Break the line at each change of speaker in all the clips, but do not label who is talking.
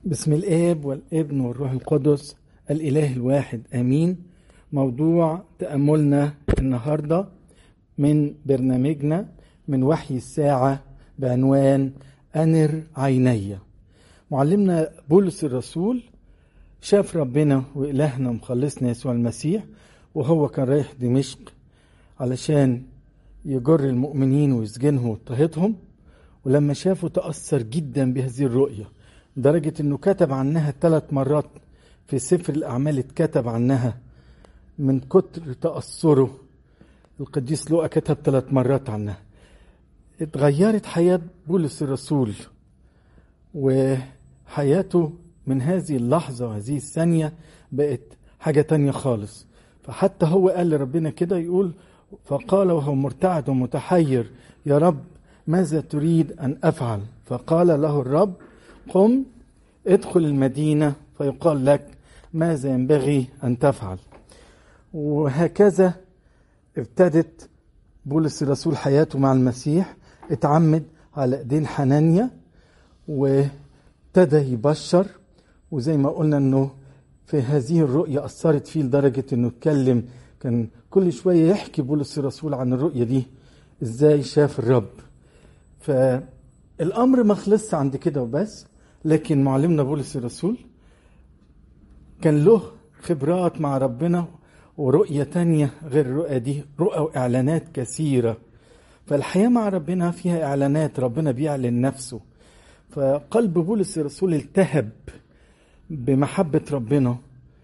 بسم الاب والابن والروح القدس الاله الواحد امين موضوع تاملنا النهارده من برنامجنا من وحي الساعه بعنوان انر عيني معلمنا بولس الرسول شاف ربنا والهنا ومخلصنا يسوع المسيح وهو كان رايح دمشق علشان يجر المؤمنين ويسجنهم ويضطهدهم ولما شافه تأثر جدا بهذه الرؤية لدرجة انه كتب عنها ثلاث مرات في سفر الأعمال اتكتب عنها من كتر تأثره القديس لوقا كتب ثلاث مرات عنها اتغيرت حياة بولس الرسول وحياته من هذه اللحظة وهذه الثانية بقت حاجة تانية خالص فحتى هو قال لربنا كده يقول فقال وهو مرتعد ومتحير يا رب ماذا تريد أن أفعل فقال له الرب قم ادخل المدينة فيقال لك ماذا ينبغي أن تفعل وهكذا ابتدت بولس الرسول حياته مع المسيح اتعمد على ايدين حنانيا وابتدى يبشر وزي ما قلنا انه في هذه الرؤية أثرت فيه لدرجة انه اتكلم كان كل شوية يحكي بولس الرسول عن الرؤية دي ازاي شاف الرب فالامر ما خلصش عند كده وبس لكن معلمنا بولس الرسول كان له خبرات مع ربنا ورؤية تانية غير الرؤية دي رؤى وإعلانات كثيرة فالحياة مع ربنا فيها إعلانات ربنا بيعلن نفسه فقلب بولس الرسول التهب بمحبة ربنا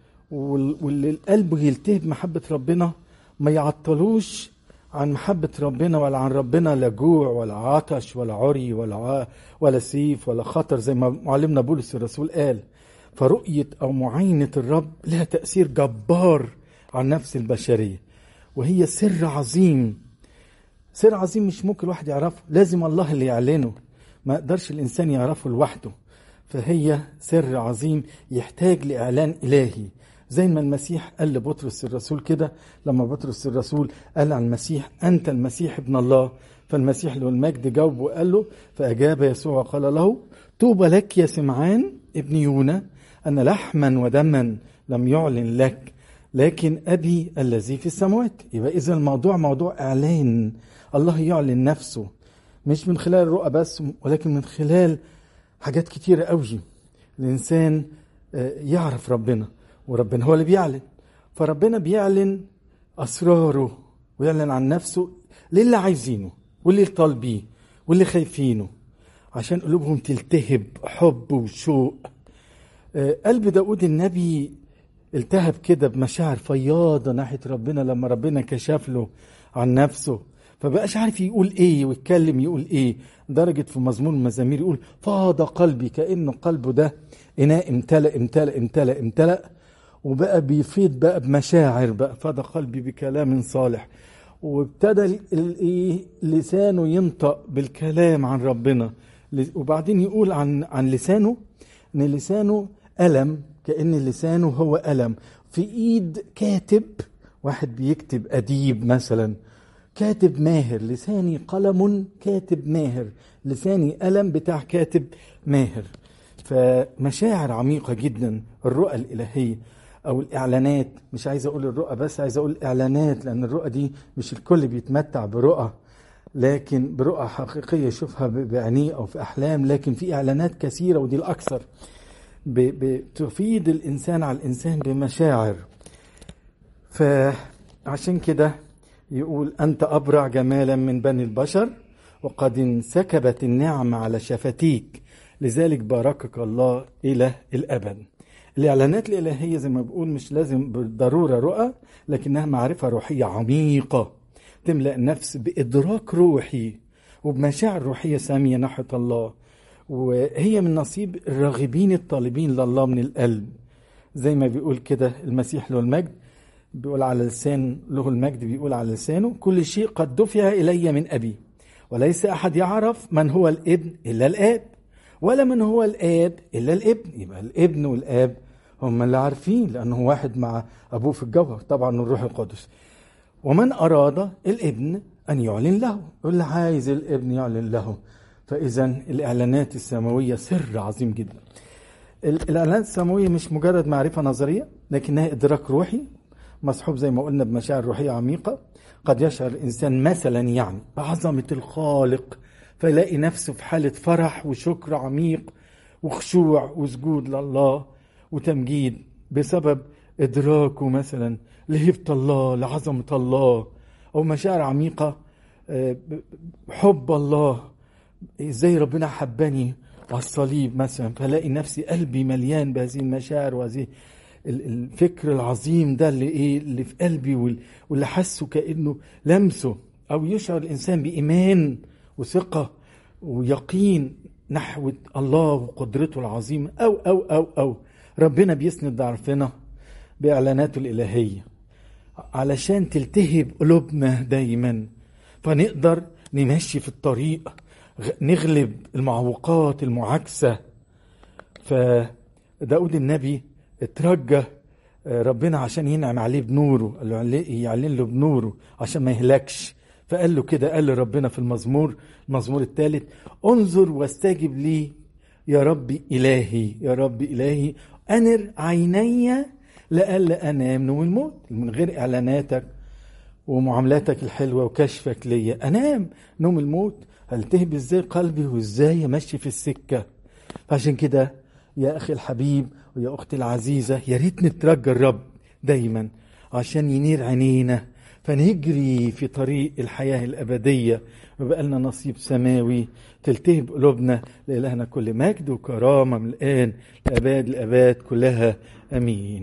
واللي القلب يلتهب بمحبة ربنا ما يعطلوش عن محبة ربنا ولا عن ربنا لا جوع ولا عطش ولا عري ولا ع... ولا سيف ولا خطر زي ما معلمنا بولس الرسول قال فرؤية أو معاينة الرب لها تأثير جبار على نفس البشرية وهي سر عظيم سر عظيم مش ممكن الواحد يعرفه لازم الله اللي يعلنه ما يقدرش الإنسان يعرفه لوحده فهي سر عظيم يحتاج لإعلان إلهي زي ما المسيح قال لبطرس الرسول كده لما بطرس الرسول قال عن المسيح أنت المسيح ابن الله فالمسيح له المجد جاوبه وقال له فأجاب يسوع وقال له طوبى لك يا سمعان ابن يونا أن لحما ودما لم يعلن لك لكن أبي الذي في السماوات يبقى إذا الموضوع موضوع إعلان الله يعلن نفسه مش من خلال الرؤى بس ولكن من خلال حاجات كتيرة قوي الإنسان يعرف ربنا وربنا هو اللي بيعلن فربنا بيعلن أسراره ويعلن عن نفسه للي عايزينه واللي طالبيه واللي خايفينه عشان قلوبهم تلتهب حب وشوق قلب داود النبي التهب كده بمشاعر فياضة ناحية ربنا لما ربنا كشف له عن نفسه فبقاش عارف يقول ايه ويتكلم يقول ايه درجة في مزمور المزامير يقول فاض قلبي كأنه قلبه ده إناء امتلأ امتلأ امتلأ امتلأ وبقى بيفيض بقى بمشاعر بقى فاض قلبي بكلام صالح وابتدى لسانه ينطق بالكلام عن ربنا وبعدين يقول عن عن لسانه ان لسانه ألم كأن لسانه هو ألم في ايد كاتب واحد بيكتب أديب مثلا كاتب ماهر لساني قلم كاتب ماهر لساني قلم بتاع كاتب ماهر فمشاعر عميقة جدا الرؤى الإلهية أو الإعلانات مش عايز أقول الرؤى بس عايز أقول إعلانات لأن الرؤى دي مش الكل بيتمتع برؤى لكن برؤى حقيقية يشوفها بعينيه أو في أحلام لكن في إعلانات كثيرة ودي الأكثر بتفيد الإنسان على الإنسان بمشاعر فعشان كده يقول أنت أبرع جمالا من بني البشر وقد انسكبت النعمة على شفتيك لذلك باركك الله إلى الأبد الإعلانات الإلهية زي ما بقول مش لازم بالضرورة رؤى لكنها معرفة روحية عميقة تملأ النفس بإدراك روحي وبمشاعر روحية سامية ناحية الله وهي من نصيب الراغبين الطالبين لله من القلب زي ما بيقول كده المسيح له المجد بيقول على لسان له المجد بيقول على لسانه كل شيء قد دفع إلي من أبي وليس أحد يعرف من هو الابن إلا الآب ولا من هو الآب إلا الابن يبقى الابن والآب هم اللي عارفين لأنه واحد مع أبوه في الجوهر طبعا الروح القدس ومن أراد الابن أن يعلن له اللي عايز الابن يعلن له فإذا الإعلانات السماوية سر عظيم جدا ال- الاعلانات السماويه مش مجرد معرفه نظريه لكنها ادراك روحي مصحوب زي ما قلنا بمشاعر روحيه عميقه قد يشعر الانسان مثلا يعني بعظمه الخالق فيلاقي نفسه في حاله فرح وشكر عميق وخشوع وسجود لله وتمجيد بسبب ادراكه مثلا لهيبه الله لعظمه الله او مشاعر عميقه آه، ب- حب الله ازاي ربنا حبني على الصليب مثلا فلاقي نفسي قلبي مليان بهذه المشاعر وهذه ال- الفكر العظيم ده اللي ايه اللي في قلبي وال- واللي حاسه كانه لمسه او يشعر الانسان بايمان وثقه ويقين نحو الله وقدرته العظيمه او او او او ربنا بيسند ضعفنا باعلاناته الالهيه علشان تلتهب قلوبنا دايما فنقدر نمشي في الطريق غ- نغلب المعوقات المعاكسة فداود النبي اترجى آه، ربنا عشان ينعم عليه بنوره قال له عليه- يعلن له بنوره عشان ما يهلكش فقال له كده قال لربنا في المزمور المزمور الثالث انظر واستجب لي يا رب إلهي يا رب إلهي أنر عيني لألا أنام نوم الموت من غير إعلاناتك ومعاملاتك الحلوة وكشفك ليا أنام نوم الموت هلتهب إزاي قلبي وإزاي أمشي في السكة فعشان كده يا أخي الحبيب ويا أختي العزيزة يا ريت نترجى الرب دايما عشان ينير عينينا فنجري في طريق الحياة الأبدية ويبقى لنا نصيب سماوي تلتهب قلوبنا لإلهنا كل مجد وكرامة من الآن لأباد الأباد كلها أمين